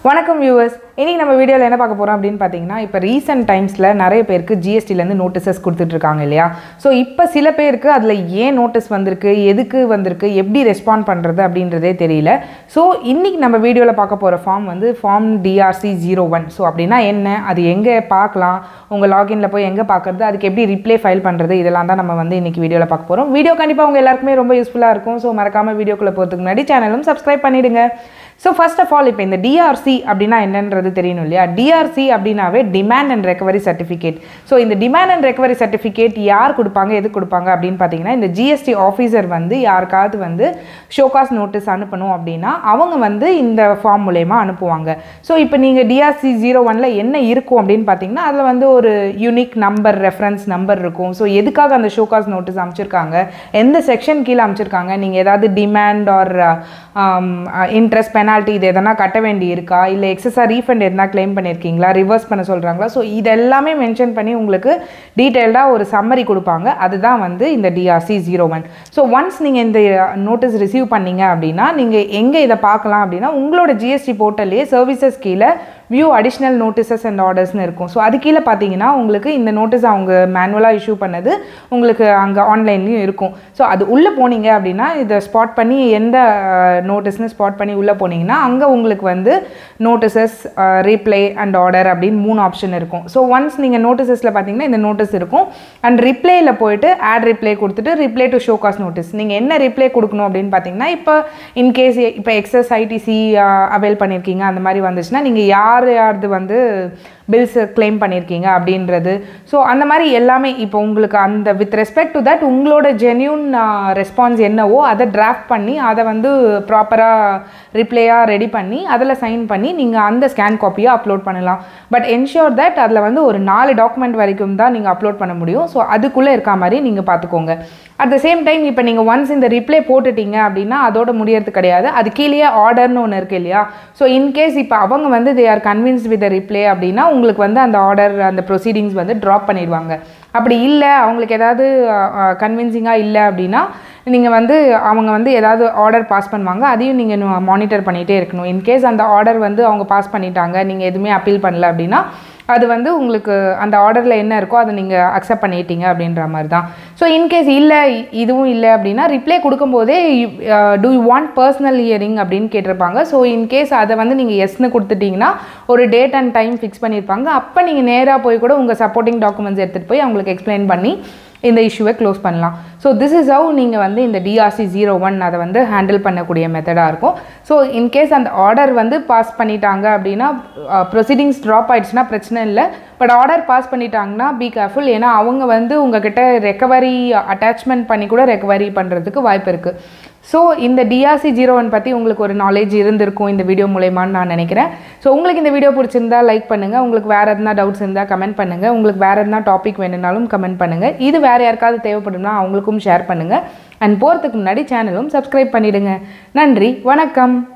வணக்கம் வியூவர்ஸ் இன்றைக்கி நம்ம வீடியோவில் என்ன பார்க்க போகிறோம் அப்படின்னு பார்த்தீங்கன்னா இப்போ ரீசெண்ட் டைம்ஸில் நிறைய பேருக்கு ஜிஎஸ்டிலேருந்து நோட்டீசஸ் கொடுத்துட்ருக்காங்க இல்லையா ஸோ இப்போ சில பேருக்கு அதில் ஏன் நோட்டீஸ் வந்திருக்கு எதுக்கு வந்திருக்கு எப்படி ரெஸ்பாண்ட் பண்ணுறது அப்படின்றதே தெரியல ஸோ இன்றைக்கி நம்ம வீடியோவில் பார்க்க போகிற ஃபார்ம் வந்து form DRC zero one so அப்படின்னா என்ன அது எங்கே பார்க்கலாம் உங்கள் லாகின்ல போய் எங்கே பார்க்குறது அதுக்கு எப்படி ரிப்ளே ஃபைல் பண்ணுறது இதெல்லாம் தான் நம்ம வந்து இன்றைக்கி வீடியோவில் பார்க்க போகிறோம் வீடியோ கண்டிப்பாக உங்கள் எல்லாருக்குமே ரொம்ப யூஸ்ஃபுல்லாக இருக்கும் ஸோ மறக்காமல் வீடியோக்குள்ளே போகிறதுக்கு முன்னாடி சேனலும் சப்ஸ்கிரைப் பண்ணிவிடுங்க ஸோ ஃபர்ஸ்ட் ஆஃப் ஆல் இப்போ இந்த டிஆர்சி அப்படின்னா என்னன்றது தெரியணும் இல்லையா டிஆர்சி அப்படின்னாவே demand and recovery certificate so இந்த டிமாண்ட் அண்ட் ரெக்கவரி சர்டிஃபிகேட் யார் கொடுப்பாங்க எது கொடுப்பாங்க அப்படின்னு பார்த்தீங்கன்னா இந்த ஜிஎஸ்டி ஆஃபீஸர் வந்து யாருக்காவது வந்து ஷோகாஸ் நோட்டீஸ் அனுப்பணும் அப்படின்னா அவங்க வந்து இந்த ஃபார்ம் மூலயமா அனுப்புவாங்க ஸோ இப்போ நீங்கள் டிஆர்சி ஜீரோ ஒனில் என்ன இருக்கும் அப்படின்னு பார்த்தீங்கன்னா அதில் வந்து ஒரு யூனிக் நம்பர் ரெஃபரன்ஸ் நம்பர் இருக்கும் ஸோ எதுக்காக அந்த ஷோகாஸ் நோட்டீஸ் அமைச்சிருக்காங்க எந்த செக்ஷன் கீழே அமைச்சிருக்காங்க நீங்கள் ஏதாவது டிமாண்ட் ஆர் இன்ட்ரெஸ்ட் பெனால்ட்டி இது எதனா கட்ட வேண்டி இருக்கா இல்லை எக்ஸஸாக ரீஃபண்ட் எதனா கிளைம் பண்ணியிருக்கீங்களா ரிவர்ஸ் பண்ண சொல்கிறாங்களா ஸோ இதெல்லாமே மென்ஷன் பண்ணி உங்களுக்கு டீட்டெயில்டாக ஒரு சம்மரி கொடுப்பாங்க அதுதான் வந்து இந்த DRC zero one so once நீங்கள் இந்த நோட்டீஸ் ரிசீவ் பண்ணீங்க அப்படின்னா நீங்கள் எங்கே இதை பார்க்கலாம் அப்படின்னா உங்களோட ஜிஎஸ்டி போர்ட்டல்லே சர்வீசஸ் கீழே வியூ அடிஷ்னல் நோட்டீசஸ் அண்ட் ஆர்டர்ஸ்னு இருக்கும் ஸோ அது கீழே பார்த்தீங்கன்னா உங்களுக்கு இந்த நோட்டீஸ் அவங்க மேனுவலாக இஷ்யூ பண்ணது உங்களுக்கு அங்கே ஆன்லைன்லேயும் இருக்கும் ஸோ அது உள்ளே போனீங்க அப்படின்னா இதை ஸ்பாட் பண்ணி எந்த நோட்டீஸ்னு ஸ்பாட் பண்ணி உள்ளே போனீங்கன்னா அங்கே உங்களுக்கு வந்து நோட்டீசஸ் ரீப்ளே அண்ட் ஆர்டர் அப்படின்னு மூணு ஆப்ஷன் இருக்கும் ஸோ ஒன்ஸ் நீங்கள் நோட்டீசஸில் பார்த்தீங்கன்னா இந்த நோட்டீஸ் இருக்கும் அண்ட் ரிப்ளேயில் போயிட்டு ஆட் ரிப்ளே கொடுத்துட்டு reply to show cause notice நீங்கள் என்ன ரிப்ளே கொடுக்கணும் அப்படின்னு பார்த்தீங்கன்னா இப்போ இன்கேஸ் இப்போ எக்ஸஸ் ஐடிசி அவைல் பண்ணியிருக்கீங்க அந்த மாதிரி வந்துச்சுன்னா நீங்கள் யார் யாரது வந்து பில்ஸ் கிளைம் பண்ணியிருக்கீங்க அப்படின்றது ஸோ அந்த மாதிரி எல்லாமே இப்போ உங்களுக்கு அந்த வித் ரெஸ்பெக்ட் டு தட் உங்களோட ஜென்யூன் ரெஸ்பான்ஸ் என்னவோ அதை டிராஃப்ட் பண்ணி அதை வந்து ப்ராப்பராக ரிப்ளேயாக ரெடி பண்ணி அதில் சைன் பண்ணி நீங்கள் அந்த ஸ்கேன் காப்பியை அப்லோட் பண்ணலாம் பட் என்ஷோர் தட் அதில் வந்து ஒரு நாலு டாக்குமெண்ட் வரைக்கும் தான் நீங்கள் அப்லோட் பண்ண முடியும் ஸோ அதுக்குள்ளே இருக்கா மாதிரி நீங்கள் பார்த்துக்கோங்க அட் த சேம் டைம் இப்போ நீங்கள் ஒன்ஸ் இந்த ரிப்ளே போட்டுட்டீங்க அப்படின்னா அதோட முடியறது கிடையாது அது கீழேயே ஆர்டர்னு ஒன்று இருக்கு இல்லையா ஸோ இன்கேஸ் இப்போ அவங்க வந்து they are convinced with reply அப்படின்னா உங்களுக்கு வந்து அந்த ஆர்டர் அந்த ப்ரொசீடிங்ஸ் வந்து ட்ராப் பண்ணிடுவாங்க அப்படி இல்லை அவங்களுக்கு ஏதாவது கன்வின்சிங்காக இல்லை அப்படின்னா நீங்கள் வந்து அவங்க வந்து ஏதாவது ஆர்டர் பாஸ் பண்ணுவாங்க அதையும் நீங்கள் மானிட்டர் பண்ணிகிட்டே இருக்கணும் இன்கேஸ் அந்த ஆர்டர் வந்து அவங்க பாஸ் பண்ணிட்டாங்க நீங்கள் எதுவுமே அப்பீல் பண்ணல அப்படின்னா அது வந்து உங்களுக்கு அந்த ஆர்டரில் என்ன இருக்கோ அதை நீங்கள் அக்செப்ட் பண்ணிட்டீங்க அப்படின்ற மாதிரி தான் ஸோ இன்கேஸ் இல்லை இதுவும் இல்லை அப்படின்னா ரிப்ளை கொடுக்கும்போதே do you want personal hearing அப்படின்னு கேட்டிருப்பாங்க ஸோ இன்கேஸ் அதை வந்து நீங்கள் எஸ்னு கொடுத்துட்டிங்கன்னா ஒரு டேட் அண்ட் டைம் ஃபிக்ஸ் பண்ணியிருப்பாங்க அப்போ நீங்கள் நேராக போய் கூட உங்கள் சப்போர்ட்டிங் டாக்குமெண்ட்ஸ் எடுத்துகிட்டு போய் அவங்களுக்கு எக்ஸ்பிளைன் பண்ணி இந்த இஷ்யூவை க்ளோஸ் பண்ணலாம் ஸோ திஸ் இஸ் ஹவு நீங்கள் வந்து இந்த டிஆர்சி ஜீரோ ஒன் அதை வந்து ஹேண்டில் பண்ணக்கூடிய மெத்தடாக இருக்கும் ஸோ இன்கேஸ் அந்த ஆர்டர் வந்து பாஸ் பண்ணிட்டாங்க அப்படின்னா ப்ரொசீடிங்ஸ் ட்ராப் ஆயிடுச்சுன்னா பிரச்சனை இல்லை பட் ஆர்டர் பாஸ் பண்ணிட்டாங்கன்னா பி கேர்ஃபுல் ஏன்னா அவங்க வந்து உங்ககிட்ட ரெக்கவரி அட்டாச்மெண்ட் பண்ணி கூட ரெக்கவரி பண்ணுறதுக்கு வாய்ப்பு இருக்குது ஸோ இந்த டிஆர்சி ஜீரோ ஒன் பற்றி உங்களுக்கு ஒரு நாலேஜ் இருந்திருக்கும் இந்த வீடியோ மூலயமான்னு நான் நினைக்கிறேன் ஸோ உங்களுக்கு இந்த வீடியோ பிடிச்சிருந்தா லைக் பண்ணுங்கள் உங்களுக்கு வேறு எதுனா டவுட்ஸ் இருந்தால் கமெண்ட் பண்ணுங்கள் உங்களுக்கு வேறு எதுனா டாபிக் வேணும்னாலும் கமெண்ட் பண்ணுங்கள் இது வேறு யாருக்காவது தேவைப்படும்னா அவங்களுக்கும் ஷேர் பண்ணுங்கள் அண்ட் போகிறதுக்கு முன்னாடி சேனலும் சப்ஸ்கிரைப் பண்ணிவிடுங்க நன்றி வணக்கம்